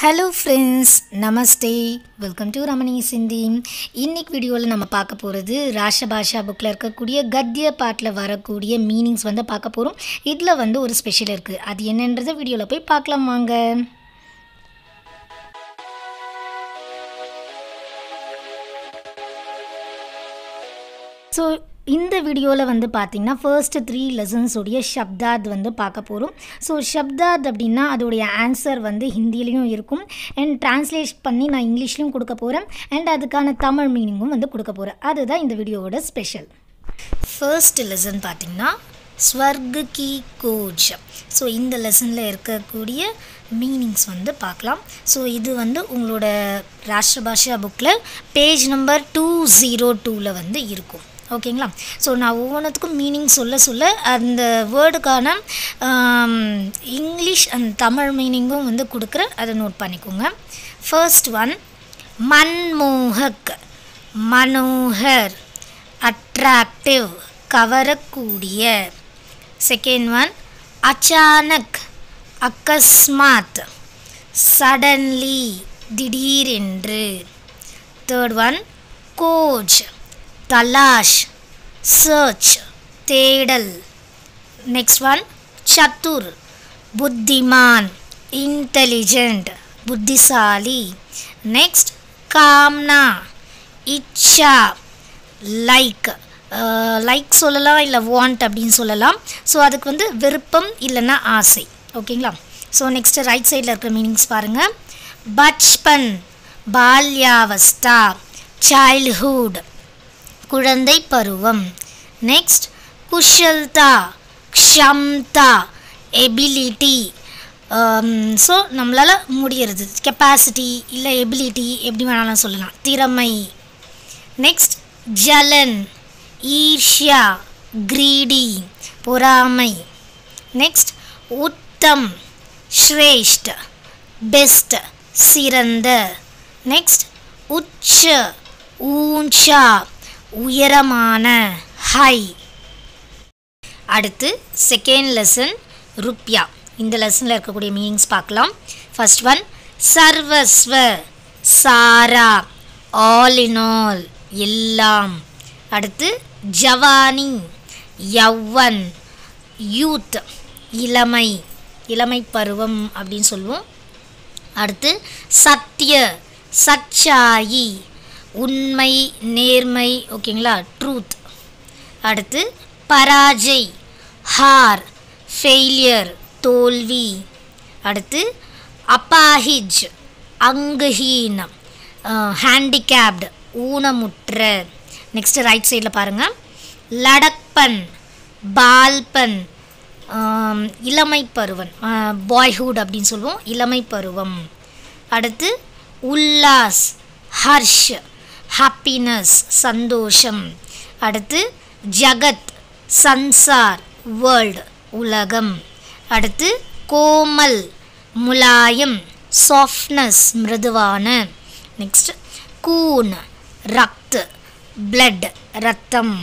hello friends namaste welcome to Ramani Sindhi இன்னைக்கு வீடியோவில் நம்ம பார்க்க போகிறது ராஷபாஷா புக்கில் இருக்கக்கூடிய கத்திய பாட்டில் வரக்கூடிய மீனிங்ஸ் வந்து பார்க்க போகிறோம் இதில் வந்து ஒரு ஸ்பெஷல் இருக்குது அது என்னன்றதை வீடியோவில் போய் பார்க்கலாம் வாங்க ஸோ இந்த வீடியோவில் வந்து பார்த்திங்கன்னா ஃபர்ஸ்ட் த்ரீ லெசன்ஸோடைய ஷப்தாத் வந்து பார்க்க போகிறோம் ஸோ ஷப்தாத் அப்படின்னா அதோடைய ஆன்சர் வந்து ஹிந்திலையும் இருக்கும் அண்ட் டிரான்ஸ்லேட் பண்ணி நான் இங்கிலீஷ்லையும் கொடுக்க போகிறேன் அண்ட் அதுக்கான தமிழ் மீனிங்கும் வந்து கொடுக்க போகிறேன் அதுதான் இந்த வீடியோவோட ஸ்பெஷல் ஃபர்ஸ்ட் லெசன் பார்த்திங்கன்னா ஸ்வர்கு கி கோஜ் ஸோ இந்த லெசனில் இருக்கக்கூடிய மீனிங்ஸ் வந்து பார்க்கலாம் ஸோ இது வந்து உங்களோட ராஷ்டிரபாஷா புக்கில் பேஜ் நம்பர் டூ ஜீரோ டூவில் வந்து இருக்கும் ஓகேங்களா ஸோ நான் ஒவ்வொன்றுத்துக்கும் மீனிங் சொல்ல சொல்ல அந்த வேர்டுக்கான இங்கிலீஷ் அண்ட் தமிழ் மீனிங்கும் வந்து கொடுக்குறேன் அதை நோட் பண்ணிக்கோங்க ஃபர்ஸ்ட் ஒன் மன்மோகக் மனோகர் அட்ராக்டிவ் கவரக்கூடிய செகண்ட் ஒன் அச்சானக் அக்கஸ்மாத் சடன்லி திடீரென்று தேர்ட் ஒன் கோஜ் தலாஷ் சர்ச் தேடல் நெக்ஸ்ட் ஒன் சத்துர் புத்திமான் இன்டெலிஜென்ட் புத்திசாலி நெக்ஸ்ட் காம்னா இச்சா லைக் லைக் சொல்லலாம் இல்லை வாண்ட் அப்படின்னு சொல்லலாம் ஸோ அதுக்கு வந்து விருப்பம் இல்லைன்னா ஆசை ஓகேங்களா ஸோ நெக்ஸ்ட்டு ரைட் சைடில் இருக்கிற மீனிங்ஸ் பாருங்கள் பச்பன் பால்யாவஸ்தா சைல்ட்ஹுட் குழந்தை பருவம் நெக்ஸ்ட் குஷல்தா க்ஷம்தா எபிலிட்டி ஸோ நம்மளால் முடியறது கெப்பாசிட்டி இல்லை எபிலிட்டி எப்படி வேணாலும் சொல்லலாம் திறமை நெக்ஸ்ட் ஜலன் ஈர்ஷ்யா கிரீடி பொறாமை நெக்ஸ்ட் உத்தம் ஸ்ரேஷ்ட பெஸ்ட் சிறந்த நெக்ஸ்ட் உச்ச ஊஞ்சா உயரமான ஹை அடுத்து செகண்ட் லெசன் ருப்யா இந்த லெசனில் இருக்கக்கூடிய மீனிங்ஸ் பார்க்கலாம் ஃபர்ஸ்ட் ஒன் சர்வஸ்வ சாரா ஆல் இன் ஆல் எல்லாம் அடுத்து ஜவானி யவ்வன் யூத் இளமை இளமை பருவம் அப்படின்னு சொல்லுவோம் அடுத்து சத்திய சச்சாயி உண்மை நேர்மை ஓகேங்களா ட்ரூத் அடுத்து பராஜை ஹார் ஃபெயிலியர் தோல்வி அடுத்து அப்பாஹிஜ் அங்குஹீனம் ஹேண்டிகேப்டு ஊனமுற்ற நெக்ஸ்ட்டு ரைட் சைடில் பாருங்கள் லடக்பன் பால்பன் இளமை பருவன் பாய்ஹுட் அப்படின்னு சொல்லுவோம் இளமை பருவம் அடுத்து உல்லாஸ் ஹர்ஷ் ஹாப்பினஸ் சந்தோஷம் அடுத்து ஜகத் சன்சார் வேர்ல்டு உலகம் அடுத்து கோமல் முலாயம் சாஃப்ட்னஸ் மிருதுவான நெக்ஸ்ட் கூன் ரக்த் பிளட் ரத்தம்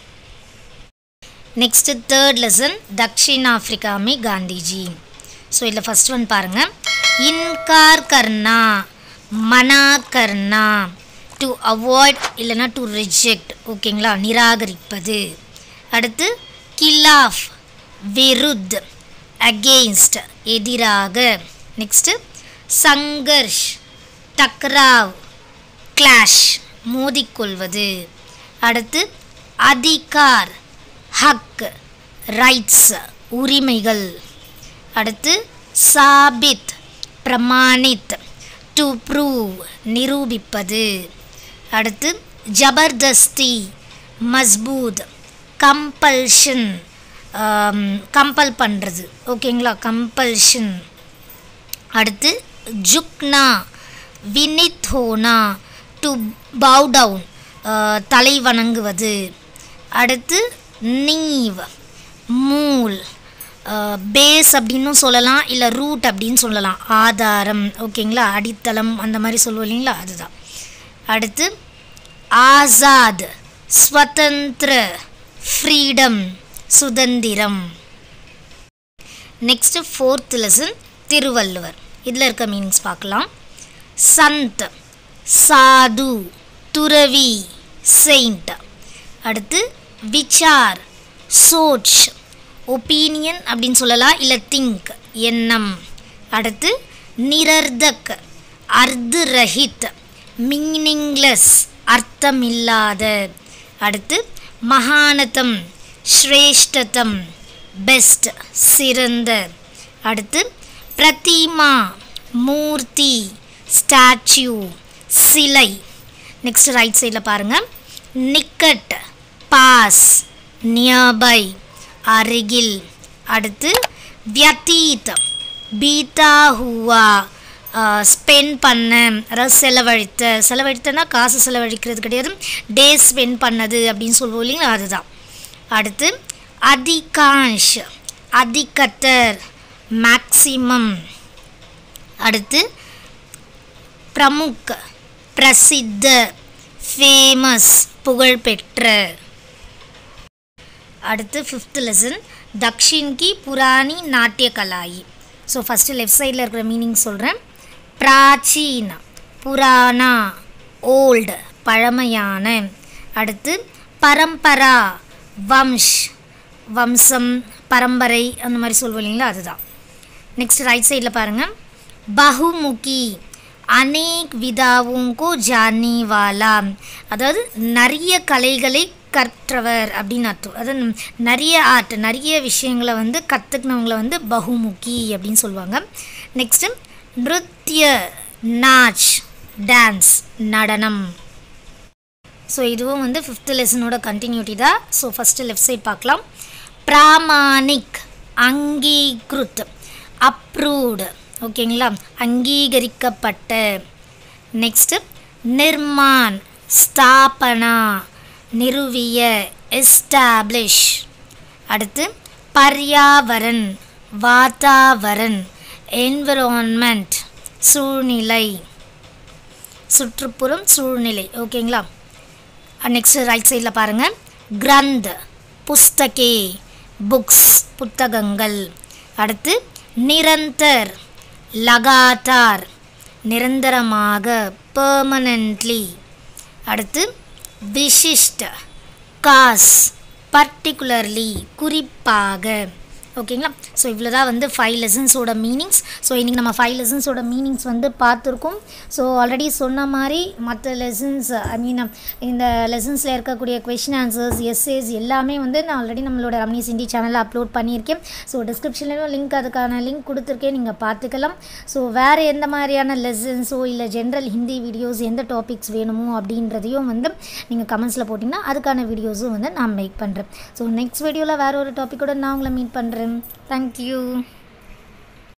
நெக்ஸ்ட் தேர்ட் லெசன் தக்ஷின் ஆஃப்ரிக்கா மே காந்திஜி ஸோ இதில் ஃபஸ்ட் ஒன் பாருங்கள் இன்கார் கர்னா மனா கர்னா டு அவாய்ட் இல்லைனா டு ரிஜெக்ட் ஓகேங்களா நிராகரிப்பது அடுத்து கிலாஃப் விருத் அகெயின்ஸ்ட் எதிராக நெக்ஸ்ட்டு சங்கர்ஷ் டக்ராவ் கிளாஷ் மோதிக்கொள்வது அடுத்து அதிகார் ஹக் ரைட்ஸ் உரிமைகள் அடுத்து சாபித் பிரமாணித் டு ப்ரூவ் நிரூபிப்பது அடுத்து ஜபர்தஸ்தி மஸ்பூத் கம்பல்ஷன் கம்பல் பண்ணுறது ஓகேங்களா கம்பல்ஷன் அடுத்து ஜுக்னா வினித் ஹோனா டு பவு டவுன் தலை வணங்குவது அடுத்து நீவ் மூல் பேஸ் அப்படின்னும் சொல்லலாம் இல்லை ரூட் அப்படின்னு சொல்லலாம் ஆதாரம் ஓகேங்களா அடித்தளம் அந்த மாதிரி சொல்லுவோம் இல்லைங்களா அதுதான் அடுத்து ஆசாத் ஸ்வதந்திர ஃப்ரீடம் சுதந்திரம் நெக்ஸ்ட்டு ஃபோர்த் லெசன் திருவள்ளுவர் இதில் இருக்க மீனிங்ஸ் பார்க்கலாம் சந்த் சாது துறவி செயிண்ட் அடுத்து விசார் சோச் ஒப்பீனியன் அப்படின்னு சொல்லலாம் இல்லை திங்க் எண்ணம் அடுத்து நிரர்தக் அர்து ரஹித் மீனிங்லெஸ் அர்த்தமில்லாத அடுத்து மகானதம் ஸ்ரேஷ்டதம் பெஸ்ட் சிறந்த அடுத்து பிரதிமா மூர்த்தி ஸ்டாச்சு சிலை நெக்ஸ்ட் ரைட் சைடில் பாருங்கள் நிக்கட் பாஸ் நியர்பை அருகில் அடுத்து வியத்தீத் பீதா ஹூவா ஸ்பெண்ட் பண்ண அதாவது செலவழித்த செலவழித்தனா காசு செலவழிக்கிறது கிடையாது டே ஸ்பெண்ட் பண்ணது அப்படின்னு சொல்லுவோம் இல்லைங்களா அதுதான் அடுத்து அதிகாஷ் அதிகத்தர் மேக்சிமம் அடுத்து பிரமுக் பிரசித்த ஃபேமஸ் புகழ்பெற்ற அடுத்து ஃபிஃப்த் லெசன் தக்ஷின் கி புராணி நாட்டிய கலாயி ஸோ ஃபஸ்ட்டு லெஃப்ட் சைடில் இருக்கிற மீனிங் சொல்கிறேன் பிராச்சீன புராணா ஓல்டு பழமையான அடுத்து பரம்பரா வம்ஷ் வம்சம் பரம்பரை அந்த மாதிரி சொல்லுவோம் இல்லைங்களா அதுதான் நெக்ஸ்ட் ரைட் சைடில் பாருங்கள் பகுமுகி அநேக் விதாவுங்கோ ஜானி வாலா அதாவது நிறைய கலைகளை கற்றவர் அப்படின்னு அர்த்தம் அதாவது நிறைய ஆர்ட் நிறைய விஷயங்களை வந்து கற்றுக்கினவங்களை வந்து பகுமுகி அப்படின்னு சொல்லுவாங்க நெக்ஸ்ட்டு நிருத்ய நாச் டான்ஸ் நடனம் ஸோ இதுவும் வந்து ஃபிஃப்த் லெசனோட கண்டினியூட்டி தான் ஸோ ஃபஸ்ட்டு லெஃப்ட் சைட் பார்க்கலாம் பிராமானிக் அங்கீகிருத் அப்ரூவ்டு ஓகேங்களா அங்கீகரிக்கப்பட்ட நெக்ஸ்ட்டு நிர்மான் ஸ்தாபனா நிறுவிய எஸ்டாப்ளிஷ் அடுத்து பர்யாவரன் வாத்தாவரன் என்விரான்மெண்ட் சூழ்நிலை சுற்றுப்புறம் சூழ்நிலை ஓகேங்களா நெக்ஸ்ட் ரைட் சைடில் பாருங்கள் கிரந்த் புஸ்தகே புக்ஸ் புத்தகங்கள் அடுத்து நிரந்தர் லகாத்தார் நிரந்தரமாக பெர்மனன்ட்லி அடுத்து விசிஷ்ட காஸ் பர்டிகுலர்லி குறிப்பாக ஓகேங்களா ஸோ இவ்வளோ தான் வந்து ஃபைவ் லெசன்ஸோட மீனிங்ஸ் ஸோ இன்றைக்கி நம்ம ஃபைவ் லெசன்ஸோட மீனிங்ஸ் வந்து பார்த்துருக்கோம் ஸோ ஆல்ரெடி சொன்ன மாதிரி மற்ற லெசன்ஸ் ஐ மீன் இந்த லெசன்ஸில் இருக்கக்கூடிய கொஷின் ஆன்சர்ஸ் எஸ்ஏஸ் எல்லாமே வந்து நான் ஆல்ரெடி நம்மளோட ரம்னி சிண்டி சேனலில் அப்லோட் பண்ணியிருக்கேன் ஸோ டிஸ்கிரிப்ஷன்லேயும் லிங்க் அதுக்கான லிங்க் கொடுத்துருக்கேன் நீங்கள் பார்த்துக்கலாம் ஸோ வேறு எந்த மாதிரியான லெசன்ஸோ இல்லை ஜென்ரல் ஹிந்தி வீடியோஸ் எந்த டாபிக்ஸ் வேணுமோ அப்படின்றதையும் வந்து நீங்கள் கமெண்ட்ஸில் போட்டிங்கன்னா அதுக்கான வீடியோஸும் வந்து நான் மேக் பண்ணுறேன் ஸோ நெக்ஸ்ட் வீடியோவில் வேறு ஒரு டாப்பிக்கோட நான் உங்களை மீட் பண்ணுறேன் தேங்க்யூ